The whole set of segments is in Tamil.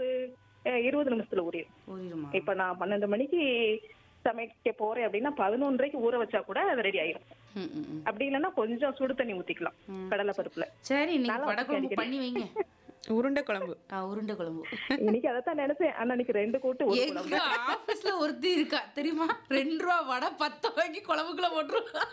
ஒரு அஹ், இருபது நிமிஷத்துல ஊறிடும் ஊறிடுமா இப்ப நான் பன்னெண்டு மணிக்கு சமைக்க போறேன் அப்படின்னா பதினொன்றரைக்கு ஊற வச்சா கூட அது ரெடி ஆயிரும் ம், ம், ம். அப்படி இல்லைன்னா கொஞ்சம் சுடு தண்ணி ஊத்திக்கலாம் கடலை பருப்புல சரி இன்னைக்கு நல்லா வடை குழம்பு வச்சு பண்ணி வைங்க உருண்டை குழம்பு ஆ, உருண்டை குழம்பு இன்னைக்கு அதைத்தான் நினைச்சேன் ஆனா இன்னைக்கு ரெண்டு கூட்டு ஒரு குழம்பு எங்க ஆபீஸ்ல ஒருத்தி இருக்கா தெரியுமா ரெண்டு ரூபா வடை பத்து ரூபாய்க்கு குழம்புக்குள்ள போட்டுருவா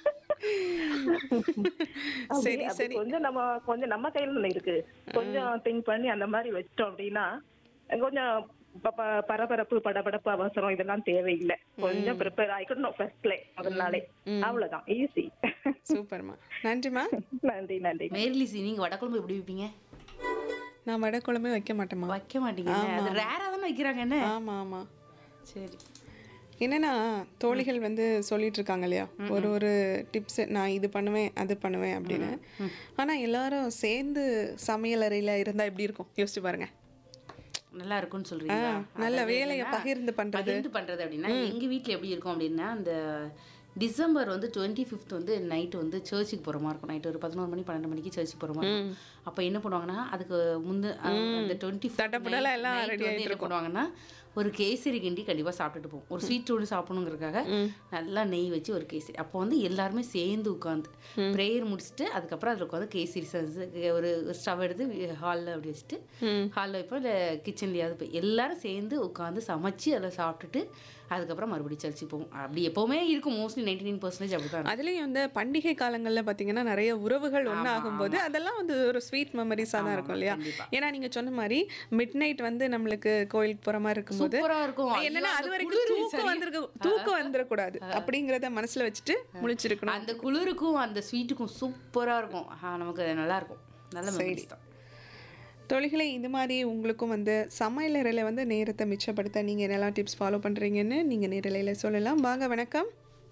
அப்படி- சரி அப்படி சரி கொஞ்சம் நம்ம கொஞ்சம் நம்ம கையில தானே இருக்கு கொஞ்சம் திங்க் பண்ணி அந்த மாதிரி வச்சிட்டோம் அப்படின்னா கொஞ்சம் ப- ப- பரபரப்பு படபடப்பு அவசரம் இதெல்லாம் தேவையில்லை கொஞ்சம் ப்ரிப்பேர் ஆயிக்கணும் ஃபர்ஸ்ட்ல முதல் நாளே அவ்வளவுதான் ஈஸி சூப்பர்மா நன்றிம்மா நன்றி நன்றி மேரிலிசி நீங்க வடை குழம்பு எப்படி வைப்பீங்க நான் வடை குழம்பே வைக்க மாட்டேம்மா வைக்க மாட்டீங்க அது ரேரா தானே வைக்கிறாங்க என்ன ஆமா ஆமா சரி என்னன்னா தோழிகள் வந்து சொல்லிட்டு இருக்காங்க இல்லையா ஒரு ஒரு டிப்ஸ் நான் இது பண்ணுவேன் அது பண்ணுவேன் அப்படின்னு ஆனா எல்லாரும் சேர்ந்து சமையல் அறையில இருந்தா எப்படி இருக்கும் யோசிச்சு பாருங்க நல்லா இருக்கும்னு சொல்றீங்களா நல்ல அதாவது வேலையை என்னன்னா, பகிர்ந்து பண்றது. பகிர்ந்து பண்றது அப்படின்னா எங்க வீட்ல எப்படி இருக்கும் அப்படின்னா அந்த டிசம்பர் வந்து டுவெண்ட்டி ஃபிஃப்த் வந்து நைட் வந்து சர்ச்சுக்கு போகிற மாதிரி இருக்கும் நைட் ஒரு பதினோரு மணி பன்னெண்டு மணிக்கு சர்ச்சுக்கு போகிற மாதிரி இருக்கும் அப்போ என்ன பண்ணுவாங்கன்னா அதுக்கு முந்த அந்த டுவெண்ட்டி தடபுடலா எல்லாம் ready வந்து என்ன பண்ணுவாங்கன்னா ஒரு கேசரி கிண்டி கண்டிப்பாக சாப்பிட்டுட்டு போவோம் ஒரு ஸ்வீட் ஒன்று சாப்பிடணுங்கிறதுக்காக நல்லா நெய் வச்சு ஒரு கேசரி அப்போ வந்து எல்லாருமே சேர்ந்து உட்காந்து ப்ரேயர் முடிச்சுட்டு அதுக்கப்புறம் அதில் உட்காந்து கேசரி செஞ்சு ஒரு ஸ்டவ் எடுத்து ஹாலில் அப்படி வச்சுட்டு ஹாலில் வைப்போம் இல்லை கிச்சன்லையாவது போய் எல்லாரும் சேர்ந்து உட்காந்து சமைச்சு அதில் சாப்பிட்டுட்டு அதுக்கப்புறம் மறுபடியும் சர்ச்சுக்கு போவோம் அப்படி எப்போவுமே இருக்கும் மோஸ்ட்லி நைன்டி நைன் பர்சன்டேஜ் அப்படி தான் அதுலயும் வந்து பண்டிகை காலங்கள்ல பாத்தீங்கன்னா நிறைய உறவுகள் ஒண்ணு ஆகும்போது அதெல்லாம் வந்து ஒரு ஸ்வீட் மெமரிஸா தான் இருக்கும் இல்லையா கண்டிப்பா. ஏன்னா நீங்க சொன்ன மாதிரி மிட் நைட் வந்து நம்மளுக்கு கோயிலுக்கு போற மாதிரி இருக்கும்போது சூப்பரா இருக்கும் ஐயோ, என்னன்னா அது அந்த வரைக்கும் குளிரு தூக்கம் சரி. வந்திருக்கு தூக்கம் வந்துடக்கூடாது அப்படிங்கறத மனசுல வச்சுட்டு முழிச்சிருக்கணும் அந்த குளிருக்கும் அந்த ஸ்வீட்டுக்கும் சூப்பராக இருக்கும் ஆ, நமக்கு அது நல்லா இருக்கும் நல்ல மெமரிஸ் தான் தொழில்களை இது மாதிரி உங்களுக்கும் வந்து சமையலறையில் வந்து நேரத்தை மிச்சப்படுத்த நீங்கள் என்னெல்லாம் டிப்ஸ் ஃபாலோ பண்ணுறீங்கன்னு நீங்கள் நேரலையில் சொல்லலாம் வாங்க வணக்கம்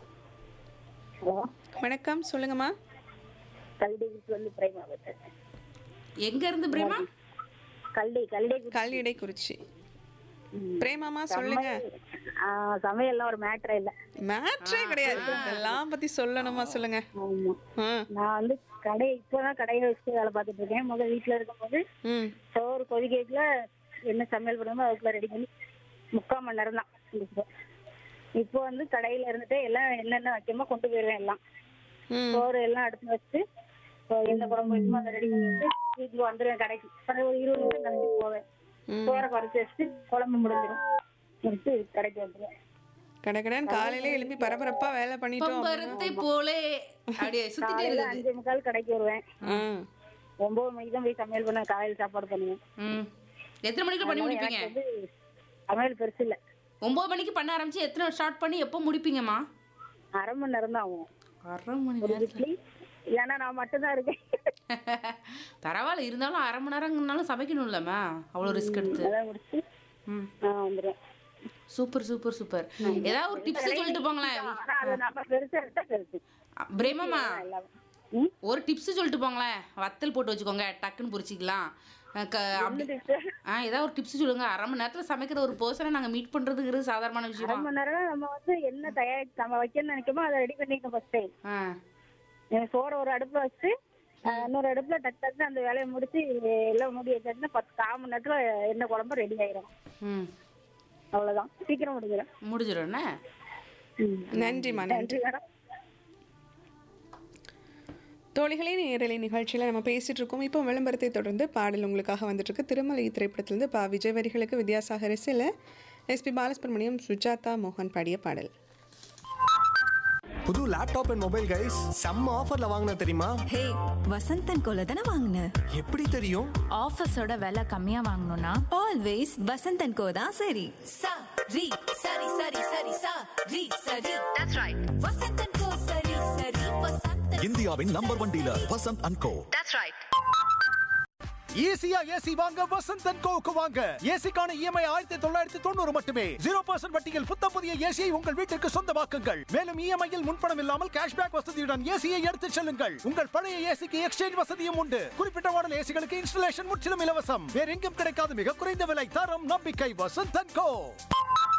வணக்கம் சொல்லுங்கம்மா கல்டிக்கு வந்து பிரேமா பேசுறேன் எங்க இருந்து பிரேமா கல்டி கல்டி கல்லிடை குறிச்சி பிரேமாமா சொல்லுங்க சமையல்லாம் ஒரு மேட்டரே இல்ல மேட்ரே கிடையாது இதெல்லாம் பத்தி சொல்லணுமா சொல்லுங்க ஆமா ஆ நான் வந்து கடை இப்பதான் கடையை வச்சு வேலை பார்த்துட்டு இருக்கேன் முதல் வீட்டுல இருக்கும்போது ம் சோறு கொதிக்கல என்ன சமையல் பண்ணுமோ அதுக்குள்ள ரெடி பண்ணி முக்கால் மணி நேரம் தான் முடிச்சிட்டேன். இப்போ வந்து கடையில இருந்துட்டு எல்லாம் என்னென்ன வைக்கணுமோ கொண்டு போயிருவேன் எல்லாம் ம் சோறு எல்லாம் எடுத்து வச்சு இப்போ என்ன குழம்பு வைக்கணுமோ அதை ரெடி பண்ணிட்டு வீட்டுக்கு வந்துடுவேன் கடைக்கு அப்புறம் ஒரு இருபது நிமிஷம் கழிச்சு போவேன் சோறை குறைச்சி வச்சுட்டு குழம்பு முடிஞ்சிடும் முடிச்சு கடைக்கு வந்துடுவேன் கடகடன் காலையில எழுப்பி பரபரப்பா வேலை பண்ணிட்டோம் பருத்தை போலே அப்படியே சுத்திட்டே காலையில இருக்குது அஞ்சு முக்கால் கடைக்கு வருவேன் ஆ ஒன்பது மணிக்கு தான் போய் சமையல் பண்ண காலையில் சாப்பாடு பண்ணுவேன் ம் எத்தனை மணிக்கு பண்ணி முடிப்பீங்க வந்து சமையல் பெருசு இல்ல ஒன்பது மணிக்கு பண்ண ஆரம்பிச்சு எத்தனை ஸ்டார்ட் பண்ணி எப்போ முடிப்பீங்கம்மா அரை மணி நேரம் தான் ஆகும் அரை மணி ஒரு நேரம் இட்லி ஏன்னா நான் மட்டும்தான் இருக்கேன் பரவாயில்ல இருந்தாலும் அரை மணி நேரம்னாலும் சமைக்கணும்லம்மா அவ்வளோ ரிஸ்க் எடுத்து அதான் முடிச்சு ம் நான் வந்துடுவேன் சூப்பர் சூப்பர் சூப்பர் ஏதாவது ஒரு டிப்ஸ் சொல்லிட்டு போங்களேன் ஆனா அதை நம்ம பெருசா எடுத்தா பெருசு பிரேமம்மா எல்லாம் ம்? ஒரு டிப்ஸ் சொல்லிட்டு போங்களேன் வத்தல் போட்டு வச்சுக்கோங்க டக்குன்னு பொரிச்சிக்கலாம் அஹ் க- அப்படி ஆ ஏதாவது ஒரு டிப்ஸ் சொல்லுங்க அரை மணி நேரத்தில் சமைக்கிற ஒரு பர்சனை நாங்கள் மீட் பண்ணுறதுங்கிறது சாதாரணமான அரை விஷயமா மணி நேரம் நம்ம வந்து என்ன தயாரிச்சு நம்ம வைக்கணும்னு நினைக்கமோ அதை ரெடி பண்ணிக்கணும் ஃபர்ஸ்ட் ஆ சோறை ஒரு அடுப்புல வச்சு அஹ், இன்னொரு அடுப்புல டக்கு டக்கு அந்த வேலையை முடிச்சு எல்லாம் மூடி வச்சாச்சுன்னா பத்து கால் மணி நேரத்துல என்ன குழம்பு ரெடி ஆயிரும் ம் அவ்வளவுதான் சீக்கிரம் முடிஞ்சிடும் முடிஞ்சிடும் என்ன நன்றிம்மா நன்றி நன்றி மேடம் தோழிகளே நேரலை நிகழ்ச்சியில் நம்ம பேசிட்டு இருக்கோம் இப்போ விளம்பரத்தை தொடர்ந்து பாடல் உங்களுக்காக வந்துட்டு இருக்கு திருமலை திரைப்படத்திலிருந்து பா விஜய் வரிகளுக்கு வித்யாசாகர் இசையில் எஸ்பி பாலசுப்ரமணியம் சுஜாதா மோகன் பாடிய பாடல் புது லேப்டாப் அண்ட் மொபைல் கைஸ் செம்ம ஆஃபர்ல வாங்கின தெரியுமா ஹே வசந்தன் கோல தானே வாங்கின எப்படி தெரியும் ஆஃபீஸோட விலை கம்மியா வாங்கணும்னா ஆல்வேஸ் வசந்தன் கோ தான் சரி சா ரி சரி சரி சரி சா ரி சரி தட்ஸ் ரைட் வசந்தன் கோ சரி சரி வசந்தன் இந்தியாவின் number one dealer Vasanth and co ஈஸியா ஏசி வாங்க வசந்த் அண்ட் கோவுக்கு வாங்க ஏசிக்கான இஎம்ஐ ஆயிரத்தி தொள்ளாயிரத்தி தொண்ணூறு மட்டுமே ஜீரோ பர்சன்ட் வட்டியில் புத்தம் புதிய ஏசியை உங்கள் வீட்டிற்கு சொந்தமாக்குங்கள் மேலும் இஎம்ஐயில் முன்பணம் இல்லாமல் கேஷ்பேக் வசதியுடன் ஏசியை எடுத்துச் செல்லுங்கள் உங்கள் பழைய ஏசிக்கு எக்ஸ்சேஞ்ச் வசதியும் உண்டு குறிப்பிட்ட மாடல் ஏசிகளுக்கு இன்ஸ்டலேஷன் முற்றிலும் இலவசம் வேற எங்கும் கிடைக்காத மிக குறைந்த விலை தரம் நம்பிக்கை வசந்த் அண்ட் கோ